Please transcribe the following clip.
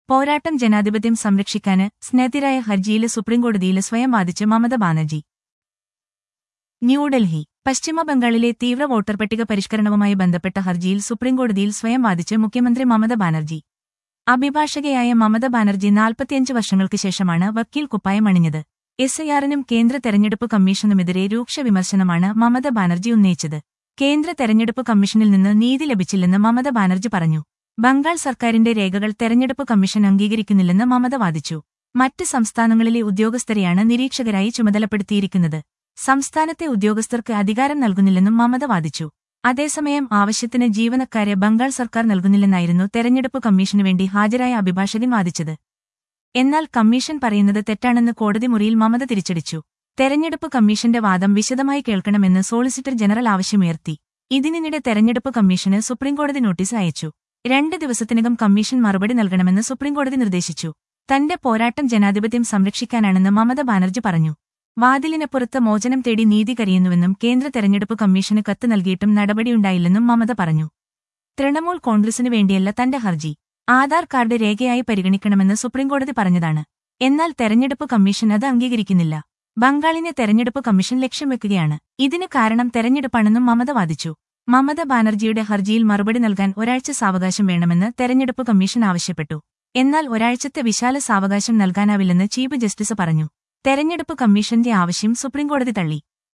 പോരാട്ടം ജനാധിപത്യം സംരക്ഷിക്കാന് സ്നേഹിതരായ ഹർജിയില് സുപ്രീംകോടതിയില് സ്വയം വാദിച്ച് മമത ബാനർജി ന്യൂഡൽഹി പശ്ചിമ ബംഗാളിലെ തീവ്ര വോട്ടർ പട്ടിക പരിഷ്കരണവുമായി ബന്ധപ്പെട്ട ഹർജിയിൽ സുപ്രീംകോടതിയിൽ സ്വയം വാദിച്ച് മുഖ്യമന്ത്രി മമത ബാനർജി അഭിഭാഷകയായ മമത ബാനർജി നാൽപ്പത്തിയഞ്ച് വർഷങ്ങൾക്ക് ശേഷമാണ് വക്കീൽ കുപ്പായം അണിഞ്ഞത് എസ് ഐആറിനും കേന്ദ്ര തെരഞ്ഞെടുപ്പ് കമ്മീഷനുമെതിരെ രൂക്ഷ വിമർശനമാണ് മമത ബാനർജി ഉന്നയിച്ചത് കേന്ദ്ര തെരഞ്ഞെടുപ്പ് കമ്മീഷനിൽ നിന്ന് നീതി ലഭിച്ചില്ലെന്ന് മമത ബാനർജി പറഞ്ഞു ബംഗാൾ സർക്കാരിന്റെ രേഖകൾ തെരഞ്ഞെടുപ്പ് കമ്മീഷൻ അംഗീകരിക്കുന്നില്ലെന്ന് മമത വാദിച്ചു മറ്റ് സംസ്ഥാനങ്ങളിലെ ഉദ്യോഗസ്ഥരെയാണ് നിരീക്ഷകരായി ചുമതലപ്പെടുത്തിയിരിക്കുന്നത് സംസ്ഥാനത്തെ ഉദ്യോഗസ്ഥർക്ക് അധികാരം നൽകുന്നില്ലെന്നും മമത വാദിച്ചു അതേസമയം ആവശ്യത്തിന് ജീവനക്കാരെ ബംഗാൾ സർക്കാർ നൽകുന്നില്ലെന്നായിരുന്നു തെരഞ്ഞെടുപ്പ് കമ്മീഷനു വേണ്ടി ഹാജരായ അഭിഭാഷകൻ വാദിച്ചത് എന്നാൽ കമ്മീഷൻ പറയുന്നത് തെറ്റാണെന്ന് കോടതി മുറിയിൽ മമത തിരിച്ചടിച്ചു തെരഞ്ഞെടുപ്പ് കമ്മീഷന്റെ വാദം വിശദമായി കേൾക്കണമെന്ന് സോളിസിറ്റർ ജനറൽ ആവശ്യമുയർത്തി ഇതിനിടെ തെരഞ്ഞെടുപ്പ് കമ്മീഷന് സുപ്രീംകോടതി നോട്ടീസ് അയച്ചു രണ്ട് ദിവസത്തിനകം കമ്മീഷൻ മറുപടി നൽകണമെന്ന് സുപ്രീംകോടതി നിർദ്ദേശിച്ചു തന്റെ പോരാട്ടം ജനാധിപത്യം സംരക്ഷിക്കാനാണെന്ന് മമത ബാനർജി പറഞ്ഞു വാതിലിനപ്പുറത്ത് മോചനം തേടി നീതി കരയുന്നുവെന്നും കേന്ദ്ര തെരഞ്ഞെടുപ്പ് കമ്മീഷന് കത്ത് നൽകിയിട്ടും നടപടിയുണ്ടായില്ലെന്നും മമത പറഞ്ഞു തൃണമൂൽ കോൺഗ്രസിനു വേണ്ടിയല്ല തന്റെ ഹർജി ആധാർ കാർഡ് രേഖയായി പരിഗണിക്കണമെന്ന് സുപ്രീംകോടതി പറഞ്ഞതാണ് എന്നാൽ തെരഞ്ഞെടുപ്പ് കമ്മീഷൻ അത് അംഗീകരിക്കുന്നില്ല ബംഗാളിനെ തെരഞ്ഞെടുപ്പ് കമ്മീഷൻ ലക്ഷ്യം വെക്കുകയാണ് ഇതിന് കാരണം തെരഞ്ഞെടുപ്പാണെന്നും മമത വാദിച്ചു മമത ബാനർജിയുടെ ഹർജിയിൽ മറുപടി നൽകാൻ ഒരാഴ്ച സാവകാശം വേണമെന്ന് തെരഞ്ഞെടുപ്പ് കമ്മീഷൻ ആവശ്യപ്പെട്ടു എന്നാൽ ഒരാഴ്ചത്തെ വിശാല സാവകാശം നൽകാനാവില്ലെന്ന് ചീഫ് ജസ്റ്റിസ് പറഞ്ഞു തെരഞ്ഞെടുപ്പ് കമ്മീഷന്റെ ആവശ്യം സുപ്രീംകോടതി തള്ളി